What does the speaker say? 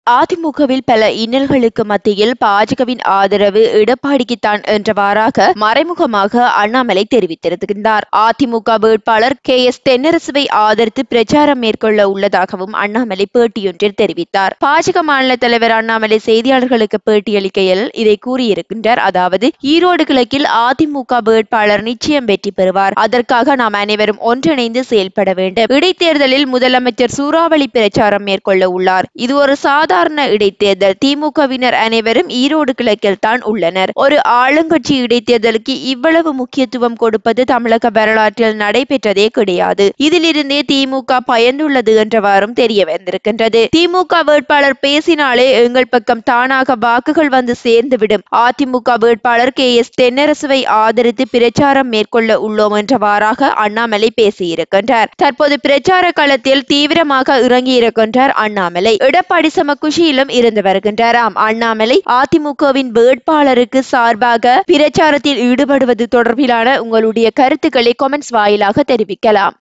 அதிமுகவில் பல இன்னல்களுக்கு மத்தியில் பாஜகவின் ஆதரவு எடப்பாடிக்குத்தான் என்றவாறாக மறைமுகமாக அண்ணாமலை தெரிவித்திருக்கின்றார் அதிமுக வேட்பாளர் கே எஸ் தென்னரசுவை ஆதரித்து பிரச்சாரம் மேற்கொள்ள உள்ளதாகவும் அண்ணாமலை பேட்டியொன்றில் தெரிவித்தார் பாஜக மாநில தலைவர் அண்ணாமலை செய்தியாளர்களுக்கு பேட்டியளிக்கையில் இதை கூறியிருக்கின்றார் அதாவது ஈரோடு கிழக்கில் அதிமுக வேட்பாளர் நிச்சயம் வெற்றி பெறுவார் அதற்காக நாம் அனைவரும் ஒன்றிணைந்து செயல்பட வேண்டும் இடைத்தேர்தலில் முதலமைச்சர் சூறாவளி பிரச்சாரம் மேற்கொள்ள உள்ளார் இது ஒரு சாதாரண இடைத்தேர்தல் திமுகவினர் அனைவரும் ஈரோடு கிழக்கில் தான் உள்ளனர் ஒரு ஆளுங்கட்சி இடைத்தேர்தலுக்கு இவ்வளவு முக்கியத்துவம் கொடுப்பது தமிழக வரலாற்றில் நடைபெற்றதே கிடையாது இதிலிருந்தே திமுக பயந்துள்ளது என்றவாறும் தெரிய வந்திருக்கின்றது திமுக வேட்பாளர் பேசினாலே எங்கள் பக்கம் தானாக வாக்குகள் வந்து சேர்ந்துவிடும் அதிமுக வேட்பாளர் கே எஸ் தென்னரசுவை ஆதரித்து பிரச்சாரம் மேற்கொள்ள உள்ளோம் என்றவாறாக அண்ணாமலை பேசியிருக்கின்றார் தற்போது பிரச்சார களத்தில் தீவிரமாக இறங்கியிருக்கின்றார் அண்ணாமலை எடப்பாடி சம குஷியிலும் இருந்து வருகின்றாராம் அண்ணாமலை அதிமுகவின் வேட்பாளருக்கு சார்பாக பிரச்சாரத்தில் ஈடுபடுவது தொடர்பிலான உங்களுடைய கருத்துக்களை கொமெண்ட்ஸ் வாயிலாக தெரிவிக்கலாம்